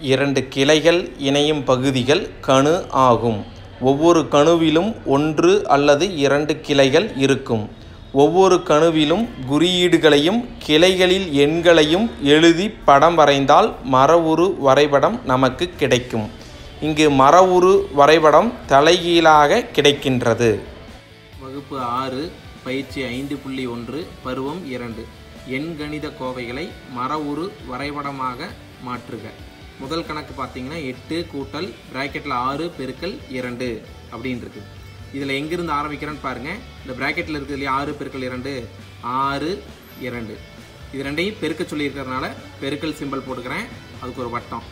இரண்டு கிளைகள் இணையும் பகுதிகள் கணு ஆகும் ஒவ்வொரு கணுவிலும் ஒன்று அல்லது இரண்டு கிளைகள் இருக்கும் ஒவ்வொரு கணுவிலும் குறியீடுகளையும் கிளைகளில் எண்களையும் எழுதி படம் வரைந்தால் மரவுரு வரைபடம் நமக்கு கிடைக்கும் இங்கு மரவுரு வரைபடம் தலைகீழாக கிடைக்கின்றது வகுப்பு ஆறு பயிற்சி ஐந்து புள்ளி ஒன்று பருவம் இரண்டு எண்கணித கோவைகளை மரவுரு வரைபடமாக மாற்றுக முதல் கணக்கு பார்த்தீங்கன்னா எட்டு கூட்டல் ப்ராக்கெட்டில் ஆறு பெருக்கல் இரண்டு அப்படின்னு இருக்கு இதில் எங்கிருந்து ஆரம்பிக்கிறேன்னு பாருங்கள் இந்த ப்ராக்கெட்டில் இருக்குது இல்லையா ஆறு பெருக்கல் இரண்டு ஆறு இரண்டு இது ரெண்டையும் பெருக்க சொல்லியிருக்கிறதுனால பெருக்கல் சிம்பல் போட்டுக்கிறேன் அதுக்கு ஒரு வட்டம்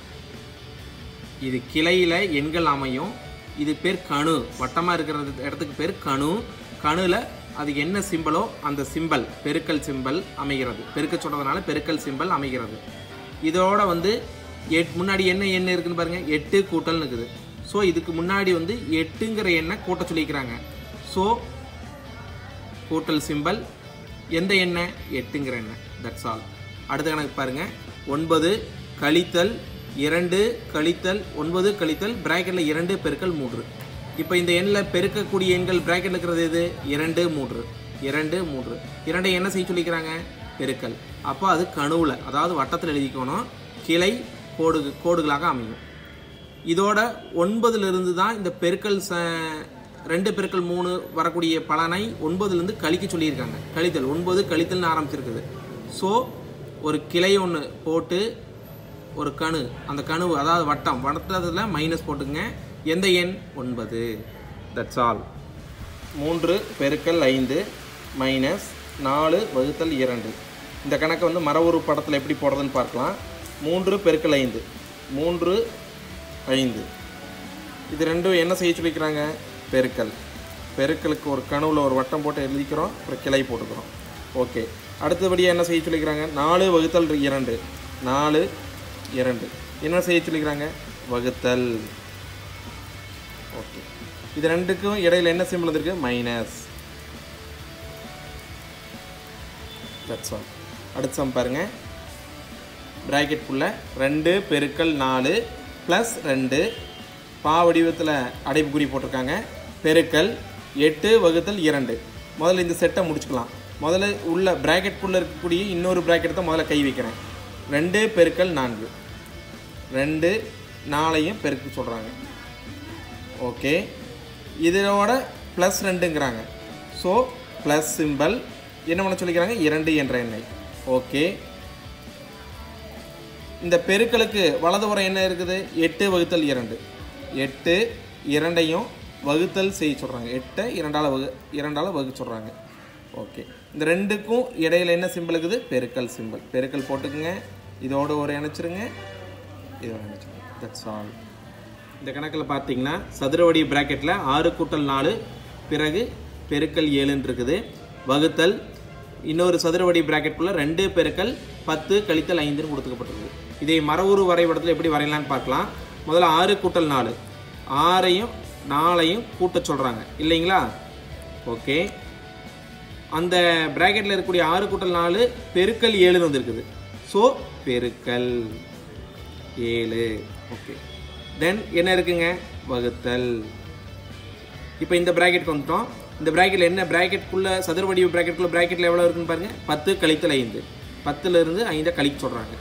இது கிளையில் எண்கள் அமையும் இது பேர் கணு வட்டமாக இருக்கிற இடத்துக்கு பேர் கணு கணுல அது என்ன சிம்பலோ அந்த சிம்பல் பெருக்கல் சிம்பல் அமைகிறது பெருக்க சொல்றதுனால பெருக்கல் சிம்பல் அமைகிறது இதோட வந்து எட் முன்னாடி என்ன எண் இருக்குன்னு பாருங்க எட்டு கூட்டல்னு இருக்குது ஸோ இதுக்கு முன்னாடி வந்து எட்டுங்கிற எண்ணை கூட்ட சொல்லிக்கிறாங்க ஸோ கூட்டல் சிம்பல் எந்த எண்ணெய் எட்டுங்கிற எண்ணெய் தட்ஸ் ஆல் அடுத்த கணக்கு பாருங்க ஒன்பது கழித்தல் இரண்டு கழித்தல் ஒன்பது கழித்தல் பிராக்கெட்டில் இரண்டு பெருக்கல் மூன்று இப்போ இந்த எண்ணில் பெருக்கக்கூடிய எண்கள் பிராக்கெட்டில் இருக்கிறது எது இரண்டு மூன்று இரண்டு மூன்று இரண்டை என்ன செய்ய சொல்லிக்கிறாங்க பெருக்கல் அப்போ அது கணுவில் அதாவது வட்டத்தில் எழுதிக்கணும் கிளை கோடு கோடுகளாக அமையும் இதோட ஒன்பதுலேருந்து தான் இந்த பெருக்கல் ச ரெண்டு பெருக்கல் மூணு வரக்கூடிய பலனை ஒன்பதுலேருந்து கழிக்க சொல்லியிருக்காங்க கழித்தல் ஒன்பது கழித்தல்னு ஆரம்பிச்சிருக்குது ஸோ ஒரு கிளை ஒன்று போட்டு ஒரு கணு அந்த கணு அதாவது வட்டம் வட்டத்தில் மைனஸ் போட்டுங்க எந்த எண் ஒன்பது தட்ஸ் ஆல் மூன்று பெருக்கல் ஐந்து மைனஸ் நாலு வகுத்தல் இரண்டு இந்த கணக்கை வந்து மரவுரு படத்தில் எப்படி போடுறதுன்னு பார்க்கலாம் மூன்று பெருக்கல் ஐந்து மூன்று ஐந்து இது ரெண்டும் என்ன செய்ய சொல்லிக்கிறாங்க பெருக்கல் பெருக்கலுக்கு ஒரு கணுவில் ஒரு வட்டம் போட்டு எழுதிக்கிறோம் ஒரு கிளை போட்டுக்கிறோம் ஓகே அடுத்தபடியாக என்ன செய்ய சொல்லிக்கிறாங்க நாலு வகுத்தல் இரண்டு நாலு இரண்டு என்ன செய்ய சொல்லிக்கிறாங்க வகுத்தல் ஓகே இது ரெண்டுக்கும் இடையில என்ன சிம்பிள் இருக்கு மைனஸ் தட்ஸ் ஆல் அடுத்த சம் பாருங்க ப்ராக்கெட்குள்ள ரெண்டு பெருக்கல் நாலு ப்ளஸ் ரெண்டு பா வடிவத்தில் அடைப்புக்குறி போட்டிருக்காங்க பெருக்கல் எட்டு வகுத்தல் இரண்டு முதல்ல இந்த செட்டை முடிச்சுக்கலாம் முதல்ல உள்ள ப்ராக்கெட்குள்ளே இருக்கக்கூடிய இன்னொரு ப்ராக்கெட் தான் முதல்ல கை வைக்கிறேன் ரெண்டு பெருக்கல் நான்கு ரெண்டு நாளையும் பெருக்க சொல்கிறாங்க ஓகே இதோட ப்ளஸ் ரெண்டுங்கிறாங்க ஸோ ப்ளஸ் சிம்பல் என்ன பண்ண சொல்லிக்கிறாங்க இரண்டு என்ற எண்ணெய் ஓகே இந்த பெருக்களுக்கு வலதுபுறம் என்ன இருக்குது எட்டு வகுத்தல் இரண்டு எட்டு இரண்டையும் வகுத்தல் செய்ய சொல்கிறாங்க எட்டை இரண்டால் வகு இரண்டால் வகு சொல்கிறாங்க ஓகே இந்த ரெண்டுக்கும் இடையில என்ன சிம்பிள் இருக்குது பெருக்கல் சிம்பிள் பெருக்கல் போட்டுக்குங்க இதோட ஒரு இணைச்சிருங்க இதோட இணைச்சிருங்க தட்ஸ் ஆல் இந்த கணக்கில் பார்த்தீங்கன்னா சதுர வடி ப்ராக்கெட்டில் ஆறு கூட்டல் நாலு பிறகு பெருக்கல் ஏழுன்னு இருக்குது வகுத்தல் இன்னொரு சதுர வடி ப்ராக்கெட்டுக்குள்ள ரெண்டு பெருக்கல் பத்து கழித்தல் ஐந்துன்னு கொடுத்துக்கப்பட்டிருக்கு இதை மரவுரு வரைபடத்தில் எப்படி வரையலாம்னு பார்க்கலாம் முதல்ல ஆறு கூட்டல் நாலு ஆறையும் நாலையும் கூட்ட சொல்கிறாங்க இல்லைங்களா ஓகே அந்த ப்ராக்கெட்டில் இருக்கக்கூடிய ஆறு கூட்டல் நாலு பெருக்கல் ஏழுன்னு வந்திருக்குது ஸோ பெருக்கல் ஏழு ஓகே தென் என்ன இருக்குங்க வகுத்தல் இப்போ இந்த ப்ராக்கெட் வந்துட்டோம் இந்த ப்ராக்கெட்டில் என்ன ப்ராக்கெட்குள்ளே சதுர வடிவ ப்ராக்கெட்குள்ளே ப்ராக்கெட்டில் எவ்வளோ இருக்குன்னு பாருங்கள் பத்து கழித்தல் ஐந்து பத்துலேருந்து ஐந்தை கழிக்க சொல்கிறாங்க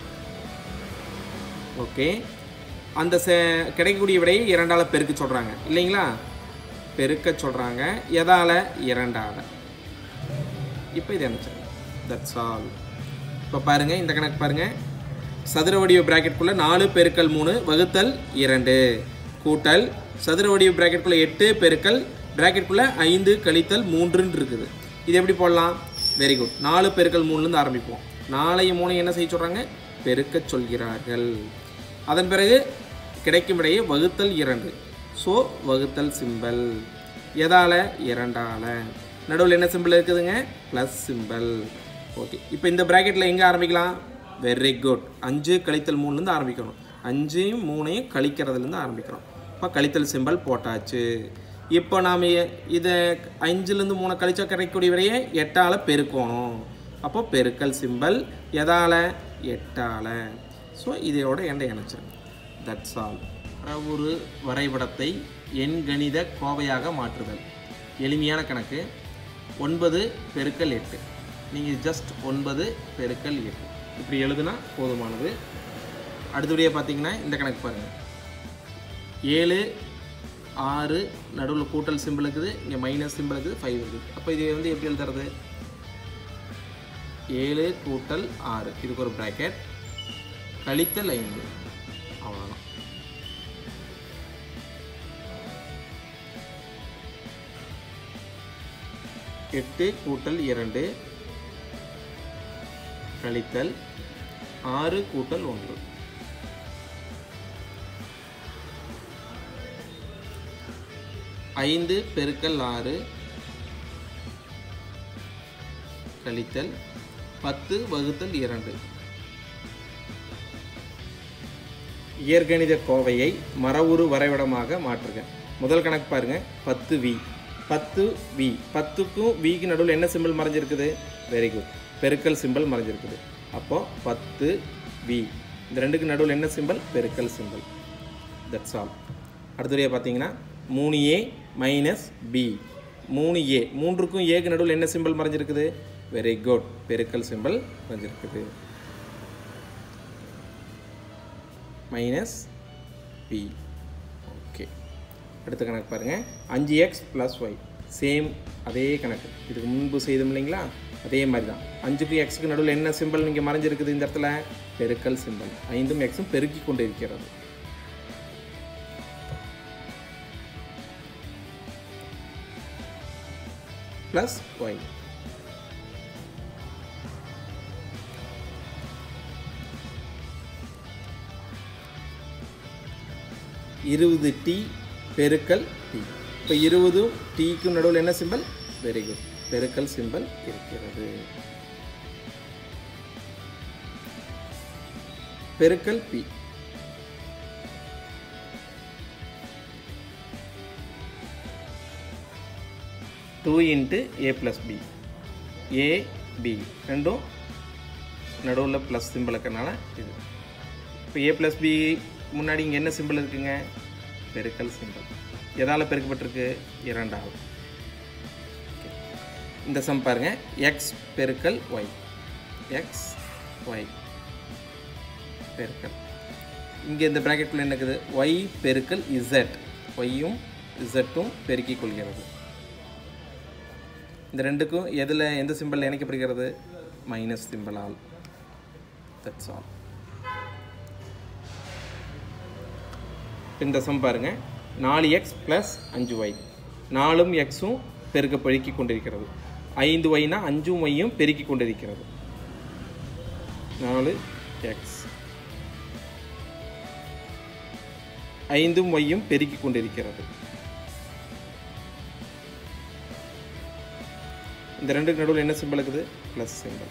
ஓகே அந்த செ கிடைக்கக்கூடிய விடையை இரண்டால் பெருக்க சொல்கிறாங்க இல்லைங்களா பெருக்க சொல்கிறாங்க எதால் இரண்டால் இப்போ இது என்ன தட்ஸ் ஆல் இப்போ பாருங்கள் இந்த கணக்கு பாருங்கள் சதுர வடிவ ப்ராக்கெட்குள்ளே நாலு பெருக்கல் மூணு வகுத்தல் இரண்டு கூட்டல் சதுர வடிவ ப்ராக்கெட்குள்ளே எட்டு பெருக்கல் ப்ராக்கெட்குள்ளே ஐந்து கழித்தல் மூன்றுன்னு இருக்குது இது எப்படி போடலாம் வெரி குட் நாலு பெருக்கல் மூணுலேருந்து ஆரம்பிப்போம் நாளையும் மூணையும் என்ன செய்ய சொல்கிறாங்க பெருக்க சொல்கிறார்கள் அதன் பிறகு கிடைக்கும் விடையே வகுத்தல் இரண்டு ஸோ வகுத்தல் சிம்பல் எதால் இரண்டால் நடுவில் என்ன சிம்பிள் இருக்குதுங்க ப்ளஸ் சிம்பிள் ஓகே இப்போ இந்த ப்ராக்கெட்டில் எங்கே ஆரம்பிக்கலாம் வெரி குட் அஞ்சு கழித்தல் மூணுலேருந்து ஆரம்பிக்கணும் அஞ்சையும் மூணையும் கழிக்கிறதுலேருந்து ஆரம்பிக்கிறோம் இப்போ கழித்தல் சிம்பல் போட்டாச்சு இப்போ நாம் இதை அஞ்சுலேருந்து மூணு கழிச்சா கிடைக்கக்கூடிய விடையை எட்டால் பெருக்கணும் அப்போ பெருக்கல் சிம்பல் எதால் எட்டால் ஸோ இதோட எண்டை இணைச்சிருங்க தட்ஸ் ஆல் ஒரு வரைபடத்தை எண்கணித கோவையாக மாற்றுதல் எளிமையான கணக்கு ஒன்பது பெருக்கல் எட்டு நீங்கள் ஜஸ்ட் ஒன்பது பெருக்கல் எட்டு இப்படி எழுதுனா போதுமானது அடுத்தபடியாக பார்த்தீங்கன்னா இந்த கணக்கு பாருங்கள் ஏழு ஆறு நடுவில் கூட்டல் சிம்பிள் இருக்குது இங்கே மைனஸ் சிம்பிள் இருக்குது ஃபைவ் இருக்குது அப்போ இது வந்து எப்படி எழுதுறது ஏழு கூட்டல் ஆறு இதுக்கு ஒரு ப்ராக்கெட் கழித்தல் ஐந்து அவ்வளோதான் எட்டு கூட்டல் இரண்டு கழித்தல் ஆறு கூட்டல் ஒன்று ஐந்து பெருக்கல் ஆறு கழித்தல் பத்து வகுத்தல் இரண்டு இயற்கணித கோவையை மரவுரு வரைபடமாக மாற்றுக முதல் கணக்கு பாருங்க பத்து வி பத்து வி பத்துக்கும் விக்கு நடுவில் என்ன சிம்பிள் மறைஞ்சிருக்குது வெரி குட் பெருக்கல் சிம்பிள் மறைஞ்சிருக்குது அப்போ பத்து வி இந்த ரெண்டுக்கு நடுவில் என்ன சிம்பிள் பெருக்கல் சிம்பிள் தட்ஸ் ஆல் அடுத்தபடியாக பார்த்தீங்கன்னா மூணு ஏ மைனஸ் பி மூணு ஏ மூன்றுக்கும் ஏக்கு நடுவில் என்ன சிம்பிள் மறைஞ்சிருக்குது வெரி குட் பெருக்கல் சிம்பிள் மறைஞ்சிருக்குது மைனஸ் பி ஓகே அடுத்த கணக்கு பாருங்கள் அஞ்சு எக்ஸ் ப்ளஸ் ஒய் சேம் அதே கணக்கு இதுக்கு முன்பு செய்தோம் இல்லைங்களா அதே மாதிரி தான் அஞ்சுக்கு எக்ஸுக்கு நடுவில் என்ன சிம்பிள் இங்கே மறைஞ்சிருக்குது இந்த இடத்துல பெருக்கல் சிம்பிள் ஐந்தும் எக்ஸும் பெருக்கி கொண்டு இருக்கிறது ப்ளஸ் ஒய் இருபது டி பெருக்கல் டி இப்போ இருபதும் டீக்கும் நடுவில் என்ன சிம்பல் வெரி குட் பெருக்கல் சிம்பல் இருக்கிறது பெருக்கல் B two into A plus B A B ரெண்டும் நடுவில் ப்ளஸ் சிம்பிள் இருக்கிறனால இது இப்போ ஏ ப்ளஸ் பி முன்னாடி இங்கே என்ன சிம்பிள் இருக்குங்க பெருக்கல் சிம்பிள் எதால் பெருக்கப்பட்டிருக்கு இரண்டால் இந்த சம் பாருங்க எக்ஸ் பெருக்கல் ஒய் எக்ஸ் ஒய் பெருக்கல் இங்கே இந்த ப்ராக்கெட்டில் என்ன இருக்குது ஒய் பெருக்கல் இசட் ஒய்யும் இசட்டும் பெருக்கிக் கொள்கிறது இந்த ரெண்டுக்கும் எதில் எந்த சிம்பிள் இணைக்கப்படுகிறது மைனஸ் சிம்பிளால் தட்ஸ் ஆல் இந்த சம் பாருங்க நாலு எக்ஸ் ப்ளஸ் அஞ்சு ஒய் நாலும் எக்ஸும் பெருக்க பெருக்கி கொண்டிருக்கிறது ஐந்து ஒய்னா அஞ்சும் ஒய்யும் பெருக்கி கொண்டிருக்கிறது நாலு எக்ஸ் ஐந்தும் ஒய்யும் பெருக்கி கொண்டிருக்கிறது இந்த ரெண்டுக்கு நடுவில் என்ன சிம்பிள் இருக்குது ப்ளஸ் சிம்பிள்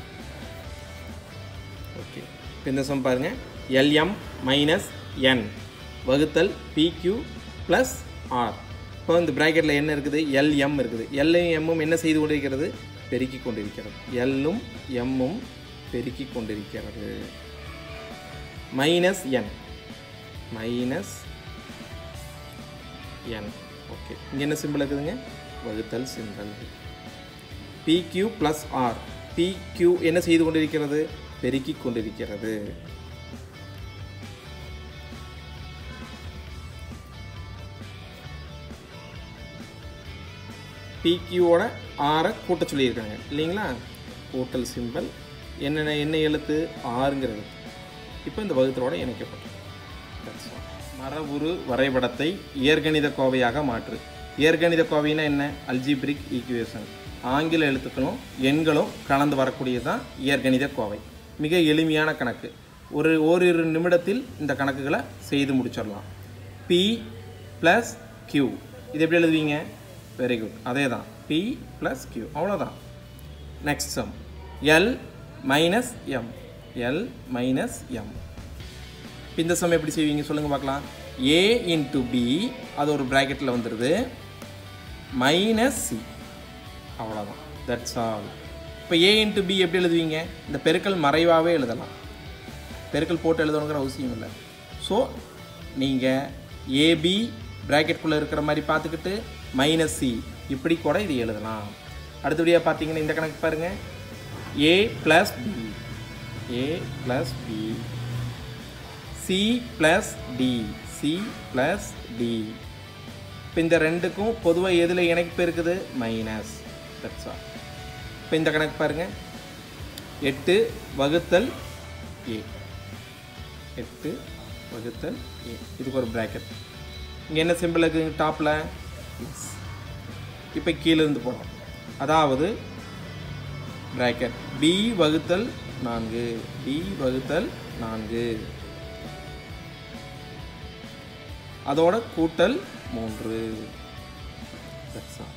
ஓகே இப்போ இந்த சம் பாருங்க எல்எம் மைனஸ் என் வகுத்தல் பிக்யூ ப்ளஸ் ஆர் இப்போ இந்த ப்ராக்கெட்டில் என்ன இருக்குது எல்எம் இருக்குது எல்லும் எம்மும் என்ன செய்து கொண்டிருக்கிறது பெருக்கி கொண்டிருக்கிறது எல்லும் எம்மும் பெருக்கி கொண்டிருக்கிறது minus N minus N okay இங்கே என்ன சிம்பிள் இருக்குதுங்க வகுத்தல் symbol PQ plus R PQ என்ன செய்து கொண்டிருக்கிறது பெருக்கி கொண்டிருக்கிறது பிக்யூவோட ஆரை கூட்ட சொல்லியிருக்காங்க இல்லைங்களா கூட்டல் சிம்பல் என்னென்ன என்ன எழுத்து ஆறுங்கிற எழுத்து இப்போ இந்த வகுத்தலோட இணைக்கப்பட்டது That's all. மரபுரு வரைபடத்தை இயற்கணித கோவையாக மாற்று இயற்கணித கோவைனா என்ன அல்ஜிப்ரிக் ஈக்குவேஷன் ஆங்கில எழுத்துக்களும் எண்களும் கலந்து வரக்கூடியது தான் இயற்கணித கோவை மிக எளிமையான கணக்கு ஒரு ஓரிரு நிமிடத்தில் இந்த கணக்குகளை செய்து முடிச்சிடலாம் பி ப்ளஸ் கியூ இது எப்படி எழுதுவீங்க வெரி குட் அதே தான் பி ப்ளஸ் கியூ அவ்வளோதான் next sum L minus M L minus M இந்த சம் எப்படி செய்வீங்க சொல்லுங்கள் பார்க்கலாம் ஏ இன்ட்டு பி அது ஒரு ப்ராக்கெட்டில் வந்துடுது மைனஸ் சி அவ்வளோதான் தட்ஸ் ஆல் இப்போ ஏ இன்ட்டு பி எப்படி எழுதுவீங்க இந்த பெருக்கல் மறைவாகவே எழுதலாம் பெருக்கல் போட்டு எழுதணுங்கிற அவசியம் இல்லை ஸோ நீங்கள் ஏபி ப்ராக்கெட்குள்ளே இருக்கிற மாதிரி பார்த்துக்கிட்டு மைனஸ் சி இப்படி கூட இது எழுதலாம் அடுத்தபடியாக பார்த்தீங்கன்னா இந்த கணக்கு பாருங்கள் A plus B A plus B C plus D C plus D இப்போ இந்த ரெண்டுக்கும் பொதுவாக எதில் இணைப்பு இருக்குது மைனஸ் தட்ஸ் ஆல் இப்போ இந்த கணக்கு பாருங்கள் எட்டு வகுத்தல் ஏ எட்டு வகுத்தல் ஏ இதுக்கு ஒரு ப்ராக்கெட் இங்கே என்ன சிம்பிள் இருக்குது டாப்பில் எஸ் இப்போ கீழே இருந்து போடலாம் அதாவது ப்ராக்கெட் பி வகுத்தல் நான்கு பி வகுத்தல் நான்கு அதோட கூட்டல் மூன்று That's all.